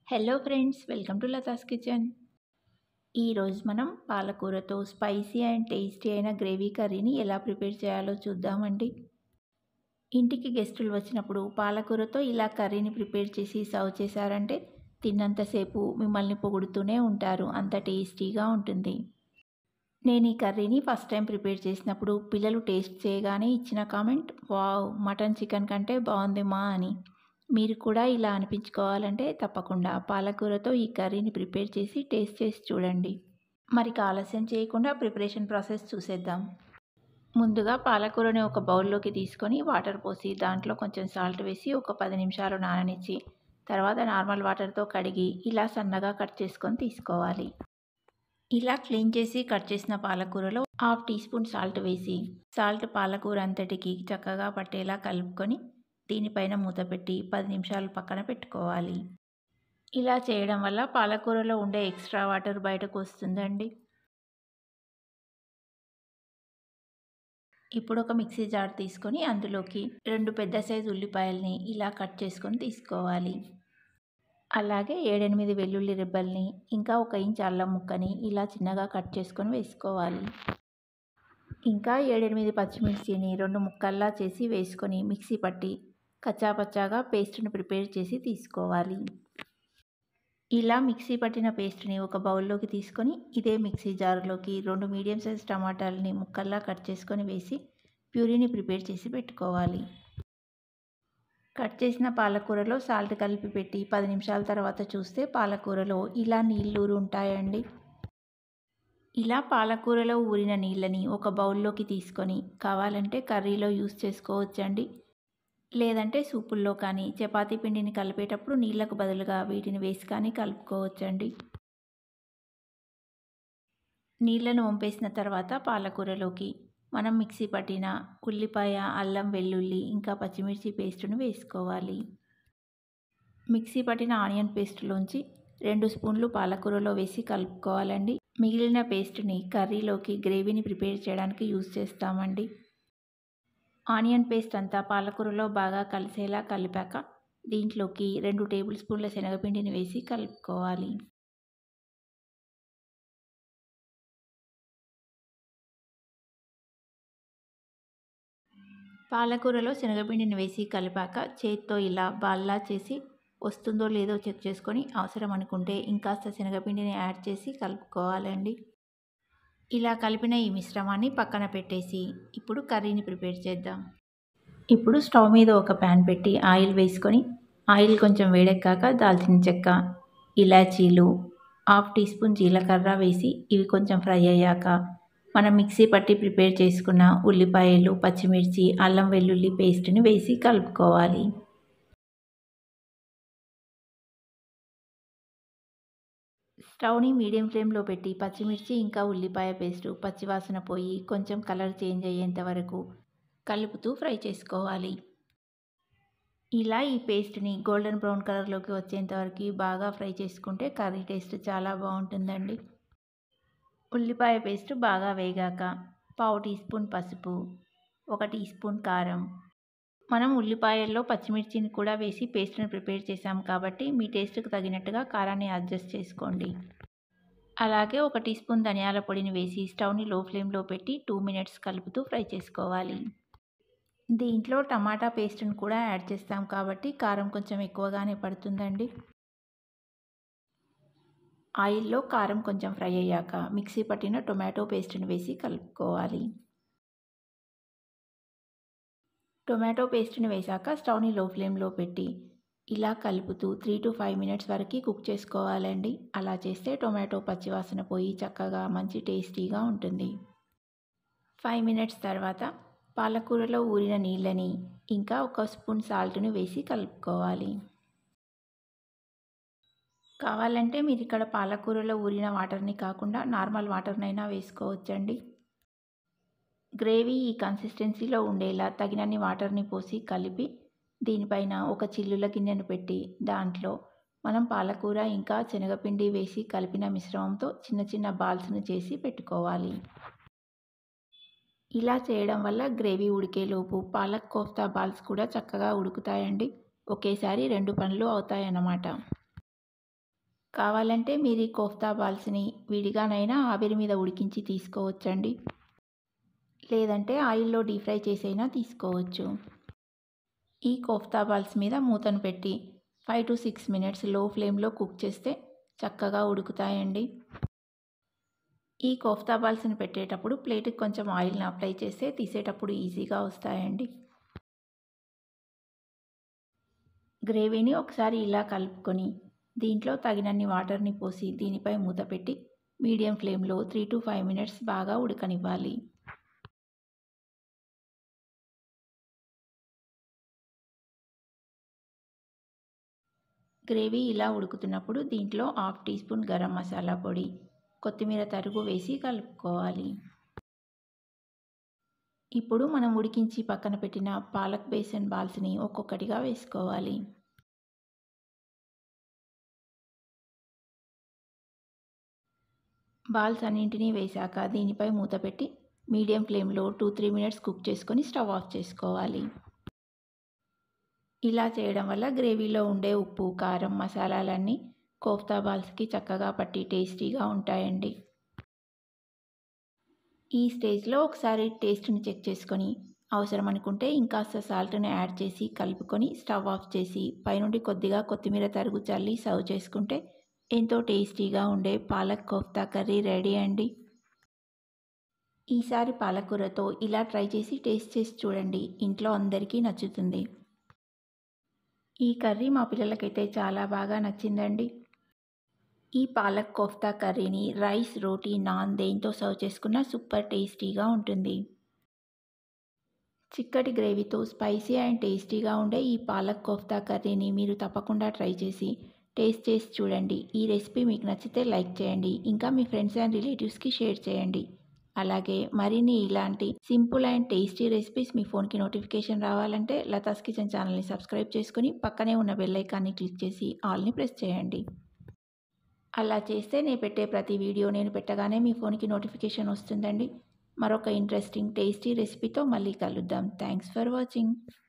hello friends welcome to Latha's kitchen ఈరోజు మనం పాలకూరతో స్పైసీ అండ్ టేస్టీ అయిన గ్రేవీ కర్రీని ఎలా ప్రిపేర్ చేయాలో చూద్దామండి ఇంటికి గెస్టులు వచ్చినప్పుడు పాలకూరతో ఇలా కర్రీని ప్రిపేర్ చేసి సర్వ్ చేశారంటే తిన్నంతసేపు మిమ్మల్ని పొగుడుతూనే ఉంటారు అంత టేస్టీగా ఉంటుంది నేను ఈ కర్రీని ఫస్ట్ టైం ప్రిపేర్ చేసినప్పుడు పిల్లలు టేస్ట్ చేయగానే ఇచ్చిన కామెంట్ వావ్ మటన్ చికెన్ కంటే బాగుంది మా అని మీరు కూడా ఇలా అనిపించుకోవాలంటే తప్పకుండా పాలకూరతో ఈ కర్రీని ప్రిపేర్ చేసి టేస్ట్ చేసి చూడండి మరి ఆలస్యం చేయకుండా ప్రిపరేషన్ ప్రాసెస్ చూసేద్దాం ముందుగా పాలకూరని ఒక బౌల్లోకి తీసుకొని వాటర్ పోసి దాంట్లో కొంచెం సాల్ట్ వేసి ఒక పది నిమిషాలు నాననిచ్చి తర్వాత నార్మల్ వాటర్తో కడిగి ఇలా సన్నగా కట్ చేసుకొని తీసుకోవాలి ఇలా క్లీన్ చేసి కట్ చేసిన పాలకూరలో హాఫ్ టీ స్పూన్ సాల్ట్ వేసి సాల్ట్ పాలకూర అంతటికి చక్కగా పట్టేలా కలుపుకొని దీనిపైన మూత పెట్టి పది నిమిషాలు పక్కన పెట్టుకోవాలి ఇలా చేయడం వల్ల పాలకూరలో ఉండే ఎక్స్ట్రా వాటర్ బయటకు వస్తుందండి ఇప్పుడు ఒక మిక్సీ జార్ తీసుకొని అందులోకి రెండు పెద్ద సైజు ఉల్లిపాయల్ని ఇలా కట్ చేసుకొని తీసుకోవాలి అలాగే ఏడెనిమిది వెల్లుల్లి రెబ్బల్ని ఇంకా ఒక ఇంచ్ అల్లం ముక్కని ఇలా చిన్నగా కట్ చేసుకొని వేసుకోవాలి ఇంకా ఏడెనిమిది పచ్చిమిర్చిని రెండు ముక్కల్లా చేసి వేసుకొని మిక్సీ పట్టి కచ్చాపచ్చాగా పేస్ట్ని ప్రిపేర్ చేసి తీసుకోవాలి ఇలా మిక్సీ పట్టిన పేస్ట్ని ఒక బౌల్లోకి తీసుకొని ఇదే మిక్సీ జార్లోకి రెండు మీడియం సైజ్ టమాటాలని ముక్కల్లా కట్ చేసుకొని వేసి ప్యూరీని ప్రిపేర్ చేసి పెట్టుకోవాలి కట్ చేసిన పాలకూరలో సాల్ట్ కలిపి పెట్టి పది నిమిషాల తర్వాత చూస్తే పాలకూరలో ఇలా నీళ్ళూరు ఉంటాయండి ఇలా పాలకూరలో ఊరిన నీళ్ళని ఒక బౌల్లోకి తీసుకొని కావాలంటే కర్రీలో యూస్ చేసుకోవచ్చండి లేదంటే సూపుల్లో కానీ చపాతీ పిండిని కలిపేటప్పుడు నీళ్లకు బదులుగా వీటిని వేసి కానీ కలుపుకోవచ్చండి నీళ్లను వంపేసిన తర్వాత పాలకూరలోకి మనం మిక్సీ పట్టిన ఉల్లిపాయ అల్లం వెల్లుల్లి ఇంకా పచ్చిమిర్చి పేస్టును వేసుకోవాలి మిక్సీ పట్టిన ఆనియన్ పేస్టులోంచి రెండు స్పూన్లు పాలకూరలో వేసి కలుపుకోవాలండి మిగిలిన పేస్ట్ని కర్రీలోకి గ్రేవీని ప్రిపేర్ చేయడానికి యూజ్ చేస్తామండి ఆనియన్ పేస్ట్ అంతా పాలకూరలో బాగా కలిసేలా కలిపాక దీంట్లోకి రెండు టేబుల్ స్పూన్ల శనగపిండిని వేసి కలుపుకోవాలి పాలకూరలో శనగపిండిని వేసి కలిపాక చేత్తో ఇలా బాల్లా చేసి వస్తుందో లేదో చెక్ చేసుకొని అవసరం అనుకుంటే ఇంకాస్త శనగపిండిని యాడ్ చేసి కలుపుకోవాలండి ఇలా కలిపిన ఈ మిశ్రమాన్ని పక్కన పెట్టేసి ఇప్పుడు కర్రీని ప్రిపేర్ చేద్దాం ఇప్పుడు స్టవ్ మీద ఒక ప్యాన్ పెట్టి ఆయిల్ వేసుకొని ఆయిల్ కొంచెం వేడెక్కాక దాల్చిన చెక్క ఇలాచీలు హాఫ్ టీ స్పూన్ జీలకర్ర వేసి ఇవి కొంచెం ఫ్రై అయ్యాక మనం మిక్సీ పట్టి ప్రిపేర్ చేసుకున్న ఉల్లిపాయలు పచ్చిమిర్చి అల్లం వెల్లుల్లి పేస్ట్ని వేసి కలుపుకోవాలి స్టవ్ని మీడియం ఫ్లేమ్లో పెట్టి పచ్చిమిర్చి ఇంకా ఉల్లిపాయ పేస్టు పచ్చివాసన పోయి కొంచెం కలర్ చేంజ్ అయ్యేంత వరకు కలుపుతూ ఫ్రై చేసుకోవాలి ఇలా ఈ పేస్ట్ని గోల్డెన్ బ్రౌన్ కలర్లోకి వచ్చేంత వరకు బాగా ఫ్రై చేసుకుంటే కర్రీ టేస్ట్ చాలా బాగుంటుందండి ఉల్లిపాయ పేస్ట్ బాగా వేగాక పావు టీ స్పూన్ పసుపు ఒక టీ స్పూన్ కారం మనం ఉల్లిపాయల్లో పచ్చిమిర్చిని కూడా వేసి పేస్ట్ని ప్రిపేర్ చేసాం కాబట్టి మీ టేస్ట్కి తగినట్టుగా కారాన్ని అడ్జస్ట్ చేసుకోండి అలాగే ఒక టీ స్పూన్ ధనియాల పొడిని వేసి స్టవ్ని లో ఫ్లేమ్లో పెట్టి టూ మినిట్స్ కలుపుతూ ఫ్రై చేసుకోవాలి దీంట్లో టమాటా పేస్ట్ని కూడా యాడ్ చేస్తాం కాబట్టి కారం కొంచెం ఎక్కువగానే పడుతుందండి ఆయిల్లో కారం కొంచెం ఫ్రై అయ్యాక మిక్సీ పట్టిన టొమాటో పేస్ట్ని వేసి కలుపుకోవాలి టొమాటో పేస్ట్ని వేశాక స్టవ్ని లో ఫ్లేమ్లో పెట్టి ఇలా కలుపుతూ త్రీ టు ఫైవ్ మినిట్స్ వరకు కుక్ చేసుకోవాలండి అలా చేస్తే టొమాటో పచ్చివాసన పోయి చక్కగా మంచి టేస్టీగా ఉంటుంది ఫైవ్ మినిట్స్ తర్వాత పాలకూరలో ఊరిన నీళ్ళని ఇంకా ఒక స్పూన్ సాల్ట్ని వేసి కలుపుకోవాలి కావాలంటే మీరు ఇక్కడ పాలకూరలో ఊరిన వాటర్ని కాకుండా నార్మల్ వాటర్నైనా వేసుకోవచ్చండి గ్రేవీ ఈ కన్సిస్టెన్సీలో ఉండేలా తగినన్ని వాటర్ని పోసి కలిపి దీనిపైన ఒక చిల్లుల గిన్నెను పెట్టి దాంట్లో మనం పాలకూర ఇంకా శనగపిండి వేసి కలిపిన మిశ్రమంతో చిన్న చిన్న బాల్స్ను చేసి పెట్టుకోవాలి ఇలా చేయడం వల్ల గ్రేవీ ఉడికేలోపు పాలక్ కోఫ్తా బాల్స్ కూడా చక్కగా ఉడుకుతాయండి ఒకేసారి రెండు పనులు అవుతాయన్నమాట కావాలంటే మీరు ఈ కోఫ్తా బాల్స్ని విడిగానైనా ఆవిరి మీద ఉడికించి తీసుకోవచ్చండి లేదంటే ఆయిల్లో డీప్ ఫ్రై చేసైనా తీసుకోవచ్చు ఈ కోఫ్తా బాల్స్ మీద మూతను పెట్టి ఫైవ్ టు సిక్స్ మినిట్స్ లో ఫ్లేమ్లో కుక్ చేస్తే చక్కగా ఉడుకుతాయండి ఈ కోఫ్తా బాల్స్ని పెట్టేటప్పుడు ప్లేట్కి కొంచెం ఆయిల్ని అప్లై చేస్తే తీసేటప్పుడు ఈజీగా వస్తాయండి గ్రేవీని ఒకసారి ఇలా కలుపుకొని దీంట్లో తగినన్ని వాటర్ని పోసి దీనిపై మూత పెట్టి మీడియం ఫ్లేమ్లో త్రీ టు ఫైవ్ మినిట్స్ బాగా ఉడకనివ్వాలి గ్రేవీ ఇలా ఉడుకుతున్నప్పుడు దీంట్లో half teaspoon garam masala పొడి కొత్తిమీర తరుగు వేసి కలుపుకోవాలి ఇప్పుడు మనం ఉడికించి పక్కన పెట్టిన పాలక్ బేసన్ బాల్స్ని ఒక్కొక్కటిగా వేసుకోవాలి బాల్స్ అన్నింటినీ వేశాక దీనిపై మూత పెట్టి మీడియం ఫ్లేమ్లో టూ త్రీ మినిట్స్ కుక్ చేసుకొని స్టవ్ ఆఫ్ చేసుకోవాలి ఇలా చేయడం వల్ల గ్రేవీలో ఉండే ఉప్పు కారం మసాలాలన్నీ కోఫ్తా బాల్స్కి చక్కగా పట్టి టేస్టీగా ఉంటాయండి ఈ స్టేజ్లో ఒకసారి టేస్ట్ని చెక్ చేసుకొని అవసరం అనుకుంటే ఇంకాస్త సాల్ట్ని యాడ్ చేసి కలుపుకొని స్టవ్ ఆఫ్ చేసి పైనుండి కొద్దిగా కొత్తిమీర తరుగు చల్లి సర్వ్ చేసుకుంటే ఎంతో టేస్టీగా ఉండే పాలక్ కోఫ్తా కర్రీ రెడీ అండి ఈసారి పాలకూరతో ఇలా ట్రై చేసి టేస్ట్ చేసి చూడండి ఇంట్లో అందరికీ నచ్చుతుంది ఈ కర్రీ మా పిల్లలకైతే చాలా బాగా నచ్చిందండి ఈ పాలక్ కోఫ్తా కర్రీని రైస్ రోటీ నాన్ దేంతో సర్వ్ చేసుకున్నా సూపర్ టేస్టీగా ఉంటుంది చిక్కటి గ్రేవీతో స్పైసీ అండ్ టేస్టీగా ఉండే ఈ పాలక్ కోఫ్తా కర్రీని మీరు తప్పకుండా ట్రై చేసి టేస్ట్ చేసి చూడండి ఈ రెసిపీ మీకు నచ్చితే లైక్ చేయండి ఇంకా మీ ఫ్రెండ్స్ అండ్ రిలేటివ్స్కి షేర్ చేయండి అలాగే మరిన్ని ఇలాంటి సింపుల్ అండ్ టేస్టీ రెసిపీస్ మీ ఫోన్కి నోటిఫికేషన్ రావాలంటే లతాస్ కిచెన్ ఛానల్ని సబ్స్క్రైబ్ చేసుకుని పక్కనే ఉన్న బెల్ ఐకాన్ని క్లిక్ చేసి ఆల్ని ప్రెస్ చేయండి అలా చేస్తే నేను పెట్టే ప్రతి వీడియో నేను పెట్టగానే మీ ఫోన్కి నోటిఫికేషన్ వస్తుందండి మరొక ఇంట్రెస్టింగ్ టేస్టీ రెసిపీతో మళ్ళీ కలుద్దాం థ్యాంక్స్ ఫర్ వాచింగ్